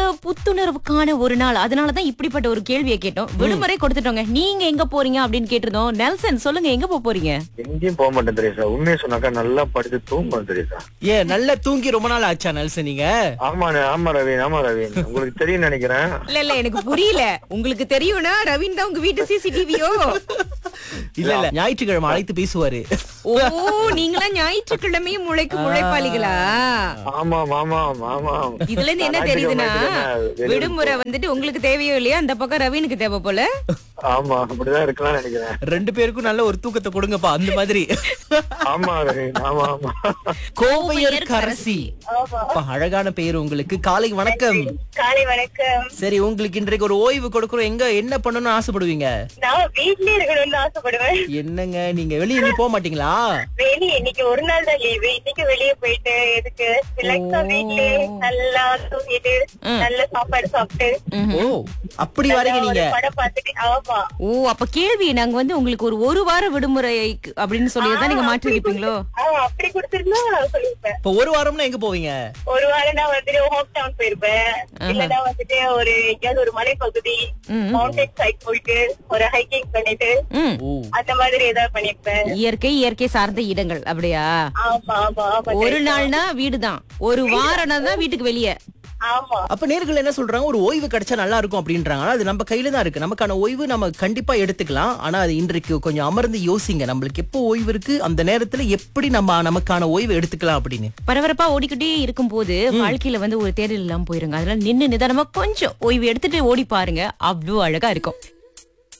புத்துணர்வுக்கான ஒரு நாள் அதனாலதான் இப்படிப்பட்ட ஒரு கேள்வியை கேட்டோம் விடுமுறை கொடுத்துட்டோங்க நீங்க எங்க போறீங்க அப்படின்னு கேட்டிருந்தோம் நெல்சன் சொல்லுங்க எங்க போப் போறீங்க எங்கேயும் போக மாட்டேன் தெரியுசா உண்மையை சொன்னாக்கா நல்லா படிச்சு தூங்கணும் தெரியுசா ஏன் நல்லா தூங்கி ரொம்ப நாள் ஆச்சா நல்சன் நீங்க ஆமா ஆமா ரவீன் ஆமா ரவீன் உங்களுக்கு தெரியும் நினைக்கிறேன் இல்ல இல்ல எனக்கு புரியல உங்களுக்கு தெரியும்னா ரவீன் தான் உங்க வீட்டு சிசிடிவியோ இல்ல இல்ல ஞாயிற்றுக்கிழமை அழைத்து பேசுவாரு ஓ நீங்களா ஞாயிற்றுக்கிழமையும் முளைக்கும் முளைப்பாளிகளா ஆமா ஆமா ஆமா இதுல இருந்து என்ன தெரியுதுன்னா விடுமுறை வந்துட்டு உங்களுக்கு தேவையோ இல்லையா அந்த பக்கம் ரவீனுக்கு தேவை போல ஆமா அப்படிதான் இருக்கலாம் நினைக்கிறேன் ரெண்டு பேருக்கும் நல்ல ஒரு தூக்கத்தை கொடுங்கப்பா அந்த மாதிரி ஆமா ரவீன் ஆமா ஆமா கோவையர் கரசி அப்பா, அழகான பெயர் உங்களுக்கு காலை வணக்கம் காலை வணக்கம் சரி உங்களுக்கு இன்றைக்கு ஒரு ஓய்வு கொடுக்குறோம் எங்க என்ன பண்ணணும்னு ஆசைப்படுவீங்க நான் வீட்லயே இருக்கணும்னு ஆசைப்படுவேன் என்னங்க நீங்க வெளிய எங்கேயும் போக மாட்டீங்களா வெளியே இன்னைக்கு ஒரு நாள் தான் லீவு இன்னைக்கு வெளியே போயிட்டு எதுக்கு ரிலாக்ஸா வீட்லயே நல்லா தூங்கிட்டு நல்ல சாப்பாடு சாப்பிட்டு ஓ அப்படி வரீங்க ஒரு நீங்க படம் பார்த்துட்டு ஆமா ஓ அப்ப கேள்வி நாங்க வந்து உங்களுக்கு ஒரு ஒரு வார விடுமுறை அப்படின்னு சொல்லி தான் நீங்க மாற்றி இருப்பீங்களோ ஆ, அப்படி கொடுத்திருந்தா சொல்லிருப்பேன் இப்ப ஒரு வாரம்னா எங்க போவீங்க ஒரு வாரம் நான் வந்துட்டு ஹோம் டவுன் போயிருப்பேன் இல்லன்னா வந்துட்டு ஒரு எங்கேயாவது ஒரு மலைப்பகுதி மவுண்டன் சைட் போயிட்டு ஒரு ஹைக்கிங் பண்ணிட்டு ம் ஓ அந்த மாதிரி ஏதாவது பண்ணிருப்பேன் இயற்கை இயற்கை சார்ந்த இடங்கள் அப்படியா ஆமா ஆமா ஆமா ஒரு நாள்னா வீடுதான் ஒரு வாரம்னா தான் வீட்டுக்கு வெளியே ஆமா அப்ப நேர்கள் என்ன சொல்றாங்க ஒரு ஓய்வு கிடைச்சா நல்லா இருக்கும் அப்படின்றாங்க ஆனா அது நம்ம கையில தான் இருக்கு நமக்கான ஓய்வு நம்ம கண்டிப்பா எடுத்துக்கலாம் ஆனா அது இன்றைக்கு கொஞ்சம் அமர்ந்து யோசிங்க நம்மளுக்கு எப்போ ஓய்வு இருக்கு அந்த நேரத்துல எப்படி நம்ம நமக்கான ஓய்வு எடுத்துக்கலாம் அப்படின்னு பரபரப்பா ஓடிக்கிட்டே இருக்கும் போது வாழ்க்கையில வந்து ஒரு தேடல் இல்லாம போயிருங்க அதனால நின்னு நிதானமா கொஞ்சம் ஓய்வு எடுத்துட்டு ஓடி பாருங்க அவ்வளவு அழகா இருக்கும்